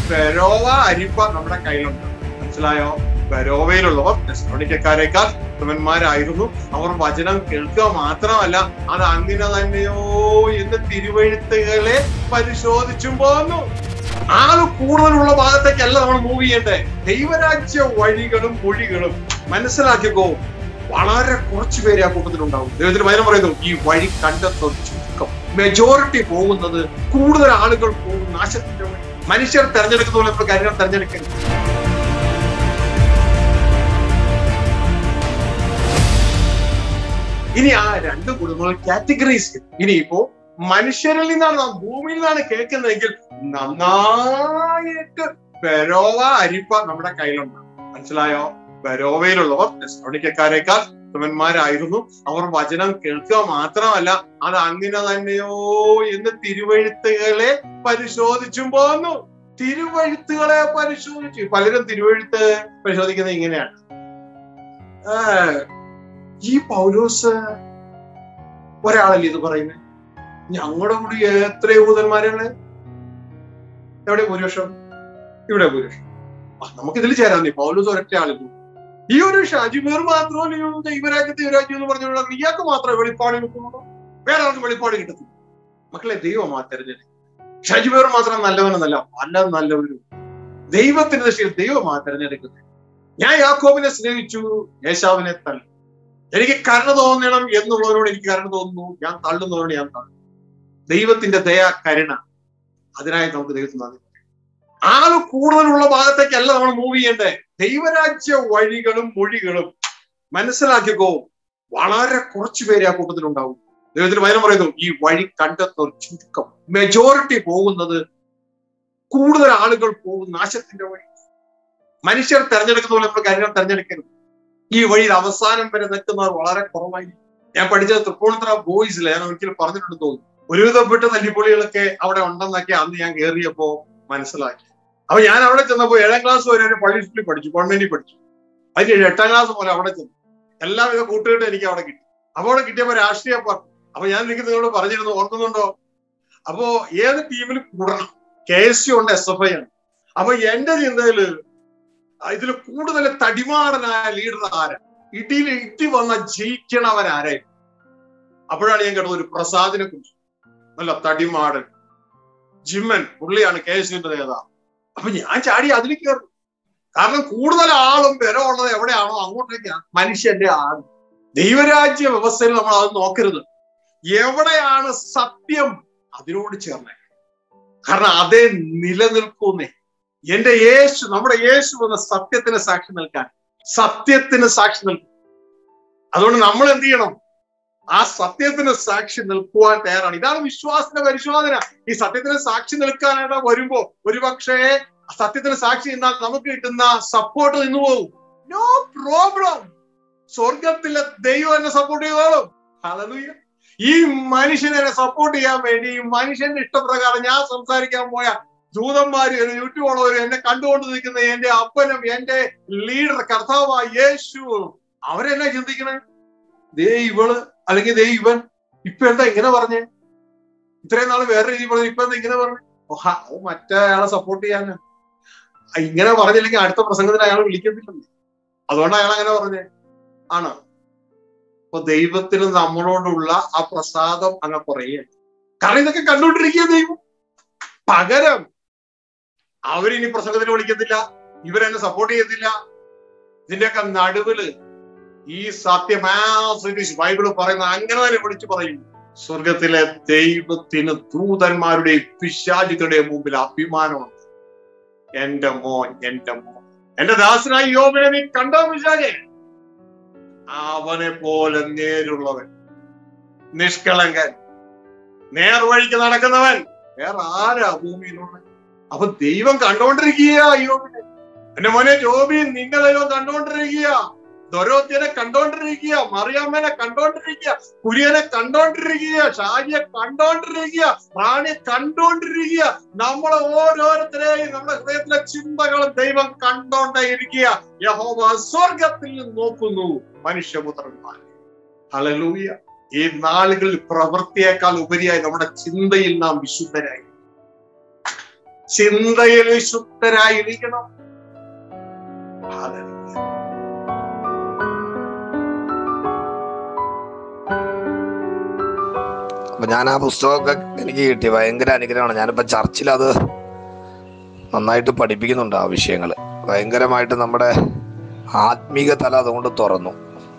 ബെരോവ അരിപ്പ നമ്മുടെ കയ്യിലുണ്ട് മനസ്സിലായോ ബെരോവയിലുള്ളവർ ടെസ്ലോണിക്കാരേക്കാൾ ഉത്തമന്മാരായിരുന്നു അവർ വചനം കേൾക്കുക മാത്രമല്ല അത് അങ്ങനെ തന്നെയോ എന്ന് തിരുവഴുത്തുകളെ പരിശോധിച്ചും പോന്നു ആള് കൂടുതലുള്ള ഭാഗത്തേക്കല്ല നമ്മൾ മൂവ് ചെയ്യേണ്ടേ ദൈവരാജ്യ വഴികളും മൊഴികളും മനസ്സിലാക്കിക്കോ വളരെ കുറച്ചു പേരെ ആ കൂട്ടത്തിലുണ്ടാവും ദൈവത്തിന് വചനം പറയുന്നു ഈ വഴി കണ്ടെത്തുന്ന ചുരുക്കം മെജോറിറ്റി പോകുന്നത് കൂടുതൽ ആളുകൾ പോകും നാശത്തിന്റെ വഴി മനുഷ്യർ തെരഞ്ഞെടുക്കുന്ന പോലെ നമ്മൾ കാര്യങ്ങൾ തെരഞ്ഞെടുക്കരുത് ഇനി ആ രണ്ട് കുടുംബങ്ങൾ കാറ്റഗറൈസ് ഇനിയിപ്പോ മനുഷ്യരിൽ നിന്നാണ് നാം ഭൂമിയിൽ നിന്നാണ് കേൾക്കുന്നതെങ്കിൽ നന്നായിട്ട് ബെരോവ അരിപ്പ നമ്മുടെ കയ്യിലുണ്ട് മനസ്സിലായോ ബെരോവയിലുള്ളവർ ടെസ്ലോണിക്കാരേക്കാൾ ഉത്തമന്മാരായിരുന്നു അവർ വചനം കേൾക്കുക മാത്രമല്ല അത് അങ്ങനെ തന്നെയോ എന്ന് തിരുവഴുത്തുകളെ പരിശോധിച്ചും പോന്നു തിരുവഴുത്തുകളെ പരിശോധിച്ചു പലരും തിരുവഴുത്ത് പരിശോധിക്കുന്നത് ഇങ്ങനെയാണ് ആ, ഈ പൗലോസ് ഒരാളല്ലേ ഇത് പറയുന്നത് ഞങ്ങളുടെ കൂടി എത്ര യൂതന്മാരാണ് എവിടെ ഭൂരിപക്ഷം ഇവിടെ ഭൂരിപക്ഷം ആ നമുക്ക് ഇതിൽ ചേരാൻ നീ പൗലോസ് ഒരൊറ്റ ആളില്ല ഈ ഒരു ഷാജിമേർ മാത്രമല്ല ഈ ദൈവരാജ്യം ദൈവരാജ്യം എന്ന് പറഞ്ഞുകൊണ്ട് ഇയാൾക്ക് മാത്രമേ വെളിപ്പാട് കിട്ടുന്നുള്ളൂ വേറെ ആർക്കും വെളിപ്പാട് കിട്ടത്തില്ല മക്കളെ ദൈവമാ തെരഞ്ഞെടുക്കും ഷാജിമേർ മാത്രം നല്ലവനെന്നല്ല പല നല്ലവരും ദൈവത്തിന്റെ ദൃഷ്ടിയിൽ ദൈവമാ തെരഞ്ഞെടുക്കുന്നത് ഞാൻ യാക്കോബിനെ സ്നേഹിച്ചു യേശാവിനെ തള്ളി എനിക്ക് കരുണ തോന്നണം എന്നുള്ളവരോട് എനിക്ക് കരുണ തോന്നുന്നു ഞാൻ തള്ളുന്നവരോട് ഞാൻ തള്ളുന്നു ദൈവത്തിന്റെ ദയ കരുണ അതിനായി നമുക്ക് ദൈവത്തിന് നന്ദി പറയാം. ആള് കൂടുതലുള്ള ഭാഗത്തേക്കല്ല നമ്മൾ മൂവ് ചെയ്യേണ്ടേ ദൈവരാജ്യ വഴികളും മൊഴികളും മനസ്സിലാക്കിക്കോ വളരെ കുറച്ചു പേരെ ആ കൂട്ടത്തിലുണ്ടാവും ദൈവത്തിന് വചനം പറയുന്നു ഈ വഴി കണ്ടെത്തുന്ന ചുരുക്കം മെജോറിറ്റി പോകുന്നത് കൂടുതൽ ആളുകൾ പോകും നാശത്തിന്റെ വഴി മനുഷ്യർ തെരഞ്ഞെടുക്കുന്ന പോലെ നമ്മൾ കാര്യങ്ങൾ തെരഞ്ഞെടുക്കരുത് ഈ വഴിയിൽ അവസാനം വരെ നിൽക്കുന്നവർ വളരെ കുറവായി ഞാൻ പഠിച്ചത് തൃപ്പൂണിത്തറ ബോയ്സിൽ ഞാൻ ഒരിക്കലും പറഞ്ഞിട്ടുണ്ട് തോന്നുന്നു ഒരുവിധപ്പെട്ട തല്ലിപ്പൊളികളൊക്കെ അവിടെ ഉണ്ടെന്നൊക്കെ അന്ന് ഞാൻ കയറിയപ്പോ മനസ്സിലാക്കി അപ്പൊ ഞാൻ അവിടെ ചെന്നപ്പോ ഏഴാം ക്ലാസ് വരെ ഒരു പള്ളി സ്കൂളിൽ പഠിച്ചു ഗവൺമെന്റിൽ പഠിച്ചു അതിന് എട്ടാം ക്ലാസ് പോലെ അവിടെ ചെന്നു എല്ലാവിധ കൂട്ടുകെട്ടും എനിക്ക് അവിടെ കിട്ടി അപ്പൊ അവിടെ കിട്ടിയപ്പോ രാഷ്ട്രീയ പാർട്ടി അപ്പൊ ഞാൻ എനിക്ക് നിങ്ങളോട് പറഞ്ഞിരുന്നു ഓർക്കുന്നുണ്ടോ അപ്പോ ഏത് ടീമിൽ കൂടണം കെ എസ് സി ഉണ്ട് എസ് എഫ് ഐ ആണ് അപ്പൊ എന്റെ ചിന്തയില് ഇതിൽ കൂടുതൽ തടിമാടനായ ലീഡർ ആരാ ഇടിയിൽ ഇട്ടി വന്ന ജയിക്കണവൻ ആരായി അപ്പോഴാണ് ഞാൻ കേട്ടത് ഒരു പ്രസാദിനെ കുറിച്ച് നല്ല തടിമാടൻ ജിമ്മൻ പുള്ളിയാണ് കെ എസ് യുവിന്റെ നേതാവ് അപ്പൊ ഞാൻ ചാടി അതിൽ കയറും കാരണം കൂടുതൽ ആളും ബലമുള്ളത് എവിടെയാണോ അങ്ങോട്ടേക്കാണ് മനുഷ്യന്റെ ആൾ ദൈവരാജ്യ വ്യവസ്ഥയിൽ നമ്മൾ അത് നോക്കരുത് എവിടെയാണ് സത്യം അതിനോട് ചേർന്നേ കാരണം അതേ നിലനിൽക്കുന്നേ എന്റെ യേശു നമ്മുടെ യേശു എന്ന സത്യത്തിന് സാക്ഷി നിൽക്കാൻ സത്യത്തിന് സാക്ഷി നിൽക്കും അതുകൊണ്ട് നമ്മൾ എന്ത് ചെയ്യണം ആ സത്യത്തിന് സാക്ഷി നിൽക്കുവാൻ തയ്യാറാണ് ഇതാണ് വിശ്വാസത്തിന്റെ പരിശോധന ഈ സത്യത്തിന് സാക്ഷി നിൽക്കാനായിട്ട് വരുമ്പോ ഒരുപക്ഷെ സത്യത്തിന് സാക്ഷി നിന്നാൽ നമുക്ക് കിട്ടുന്ന സപ്പോർട്ട് നിന്നു പോകും നോ പ്രോബ്ലം സ്വർഗത്തിലെ ദൈവം എന്നെ സപ്പോർട്ട് ചെയ്തോളും ഹല്ലേലൂയ ഈ മനുഷ്യനെ സപ്പോർട്ട് ചെയ്യാൻ വേണ്ടി ഈ മനുഷ്യന്റെ ഇഷ്ടപ്രകാരം ഞാൻ സംസാരിക്കാൻ പോയ ദൂതന്മാര് യൂട്യൂബുള്ളവരും എന്നെ കണ്ടുകൊണ്ട് നിൽക്കുന്ന എന്റെ അപ്പനും എന്റെ ലീഡർ കർത്താവായ യേശു അവരെന്നാ ചിന്തിക്കണേ ദേ ഇവള് അല്ലെങ്കിൽ ദേ ഇവൻ ഇപ്പൊ എന്താ ഇങ്ങനെ പറഞ്ഞേ ഇത്രയും നാള് വേറെ രീതി പറഞ്ഞു ഇപ്പൊ എന്താ ഇങ്ങനെ പറഞ്ഞു ഓഹാ അത് മറ്റേ അയാളെ സപ്പോർട്ട് ചെയ്യാൻ ഇങ്ങനെ പറഞ്ഞില്ലെങ്കിൽ അടുത്ത പ്രസംഗത്തിന് അയാൾ വിളിക്കത്തില്ലെന്ന് അതുകൊണ്ട് അയാൾ അങ്ങനെ പറഞ്ഞേ ആണ് അപ്പൊ ദൈവത്തിന് നമ്മളോടുള്ള ആ പ്രസാദം അങ്ങ് കുറയുകയാണ് കാരണം ഇതൊക്കെ കണ്ടുകൊണ്ടിരിക്കുക ദൈവം പകരം അവരിനി പ്രസംഗത്തിന് വിളിക്കത്തില്ല ഇവരെന്നെ സപ്പോർട്ട് ചെയ്യത്തില്ല ഇതിന്റെയൊക്കെ നടുവില് ഈ സത്യമാസ് ബൈബിള് പറയുന്ന അങ്ങനെ തന്നെ വിളിച്ചു പറയും സ്വർഗത്തിലെ ദൈവത്തിന് ദൂതന്മാരുടെയും പിശാചുകളുടെയും മുമ്പിൽ അഭിമാനമുണ്ട് എന്റെ മോൻ എന്റെ മോൻ എന്റെ ദാസനായി യോബിനെ നീ കണ്ടോ പിശാചെ അവനെ പോലെ നേരുള്ളവൻ നിഷ്കളങ്കൻ നേർവഴിക്ക് നടക്കുന്നവൻ വേറെ ആരാ ഭൂമിയിലുള്ളത് അപ്പൊ ദൈവം കണ്ടോണ്ടിരിക്കുക യോബിനെ എന്റെ മോനെ ജോബി നിന്റെ ദൈവം കണ്ടോണ്ടിരിക്കുക ദൊരോത്യനെ കണ്ടോണ്ടിരിക്കുക മറിയാമ്മനെ കണ്ടോണ്ടിരിക്കുക കുര്യനെ കണ്ടോണ്ടിരിക്കുക ഷാജിയെ കണ്ടോണ്ടിരിക്കുക പ്രാണിയെ കണ്ടോണ്ടിരിക്കുക നമ്മളെ ഓരോരുത്തരെയും നമ്മുടെ ഹൃദയത്തിലെ ചിന്തകളും ദൈവം കണ്ടോണ്ടേ ഇരിക്കുക യഹോവ സ്വർഗത്തിൽ നിന്ന് നോക്കുന്നു മനുഷ്യപുത്രന്മാർ ഹലലൂയ ഈ നാളുകളിൽ പ്രവൃത്തിയേക്കാൾ ഉപരിയായി നമ്മുടെ ചിന്തയിൽ നാം വിശുദ്ധരായി ചിന്തയിൽ ശുദ്ധരായിരിക്കണം Hallelujah. അപ്പൊ ഞാൻ ആ പുസ്തകമൊക്കെ എനിക്ക് കിട്ടി ഭയങ്കര അനുഗ്രഹമാണ് ഞാനിപ്പോ ചർച്ചിൽ അത് നന്നായിട്ട് പഠിപ്പിക്കുന്നുണ്ട് ആ വിഷയങ്ങൾ ഭയങ്കരമായിട്ട് നമ്മുടെ ആത്മീക തല അതുകൊണ്ട് തുറന്നു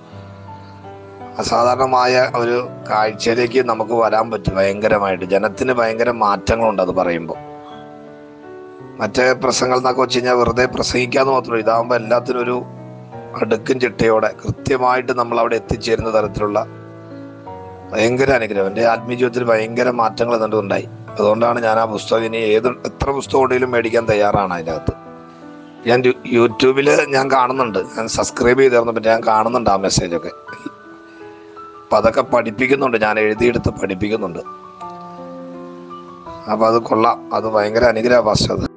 അസാധാരണമായ ഒരു കാഴ്ചയിലേക്ക് നമുക്ക് വരാൻ പറ്റും ഭയങ്കരമായിട്ട് ജനത്തിന് ഭയങ്കര മാറ്റങ്ങളുണ്ട് അത് പറയുമ്പോൾ മറ്റേ പ്രസംഗങ്ങൾ എന്നൊക്കെ വെച്ച് കഴിഞ്ഞാൽ വെറുതെ പ്രസംഗിക്കാന്ന് മാത്രമല്ല ഇതാകുമ്പോൾ എല്ലാത്തിനും ഒരു അടുക്കും ചിട്ടയോടെ കൃത്യമായിട്ട് നമ്മൾ അവിടെ എത്തിച്ചേരുന്ന തരത്തിലുള്ള ഭയങ്കര അനുഗ്രഹം എൻ്റെ ആത്മീയ ജീവിതത്തിൽ ഭയങ്കര മാറ്റങ്ങൾ എന്നിട്ട് ഉണ്ടായി അതുകൊണ്ടാണ് ഞാൻ ആ പുസ്തകം ഇനി ഏത് എത്ര പുസ്തകം ഉണ്ടെങ്കിലും മേടിക്കാൻ തയ്യാറാണ് അതിനകത്ത് ഞാൻ യു- യൂട്യൂബിൽ ഞാൻ കാണുന്നുണ്ട് ഞാൻ സബ്സ്ക്രൈബ് ചെയ്തിരുന്നു പിന്നെ ഞാൻ കാണുന്നുണ്ട് ആ മെസ്സേജൊക്കെ അപ്പം അതൊക്കെ പഠിപ്പിക്കുന്നുണ്ട് ഞാൻ എഴുതിയെടുത്ത് പഠിപ്പിക്കുന്നുണ്ട് അപ്പം അത് കൊള്ളാം അത് ഭയങ്കര അനുഗ്രഹ പാസ്റ്റർ അത്